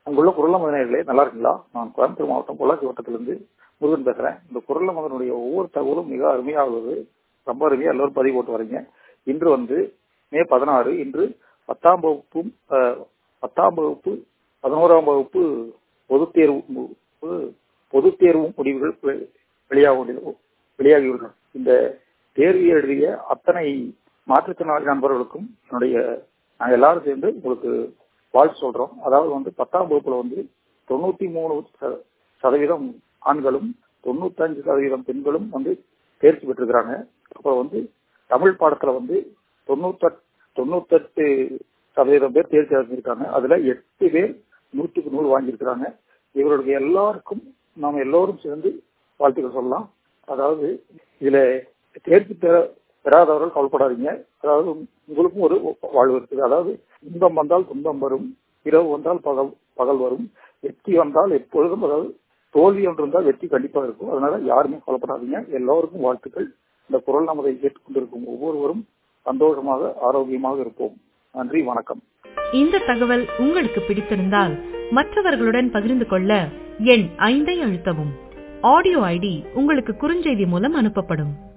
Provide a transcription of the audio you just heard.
அங்குள்ள குரல் மதனர்களே நல்லா இருக்கீங்களா நான் கோயம்புத்தூர் மாவட்டம் பொள்ளாச்சி வட்டத்திலிருந்து முருகன் பேசுறேன் இந்த குரல் மகனுடைய ஒவ்வொரு தகவலும் மிக அருமையாக உள்ளது ரொம்ப அருமையா எல்லாரும் பதிவு போட்டு வரீங்க இன்று வந்து மே பதினாறு இன்று பத்தாம் வகுப்பும் பத்தாம் வகுப்பு பதினோராம் வகுப்பு பொதுத் தேர்வு பொதுத் தேர்வு முடிவுகள் வெளியாக வெளியாகியுள்ளன இந்த தேர்வு எழுதிய அத்தனை மாற்றுத்திறனாளி நண்பர்களுக்கும் என்னுடைய நாங்கள் எல்லாரும் சேர்ந்து உங்களுக்கு வாழ்த்து சொல்றோம் அதாவது வந்து பத்தாம் வகுப்புல வந்து தொண்ணூத்தி மூணு சதவீதம் ஆண்களும் தொண்ணூத்தஞ்சு சதவீதம் பெண்களும் வந்து தேர்ச்சி பெற்றிருக்கிறாங்க அப்புறம் வந்து தமிழ் பாடத்துல வந்து தொண்ணூத்த தொண்ணூத்தெட்டு சதவீதம் பேர் தேர்ச்சி அடைஞ்சிருக்காங்க அதுல எட்டு பேர் நூற்றுக்கு நூறு வாங்கியிருக்கிறாங்க இவர்களுடைய எல்லாருக்கும் நாம் எல்லோரும் சேர்ந்து வாழ்த்துக்கள் சொல்லலாம் அதாவது இதுல தேர்ச்சி பெற பெறாதவர்கள் கவலைப்படாதீங்க அதாவது உங்களுக்கும் ஒரு வாழ்வு இருக்குது அதாவது இன்பம் வந்தால் துன்பம் வரும் இரவு வந்தால் பகல் பகல் வரும் வெற்றி வந்தால் எப்பொழுதும் அதாவது தோல்வி ஒன்று இருந்தால் வெற்றி கண்டிப்பாக இருக்கும் அதனால யாருமே கவலைப்படாதீங்க எல்லோருக்கும் வாழ்த்துக்கள் இந்த குரல் நமதை கேட்டுக்கொண்டிருக்கும் ஒவ்வொருவரும் சந்தோஷமாக ஆரோக்கியமாக இருப்போம் நன்றி வணக்கம் இந்த தகவல் உங்களுக்கு பிடித்திருந்தால் மற்றவர்களுடன் பகிர்ந்து கொள்ள எண் ஐந்தை அழுத்தவும் ஆடியோ ஐடி உங்களுக்கு குறுஞ்செய்தி மூலம் அனுப்பப்படும்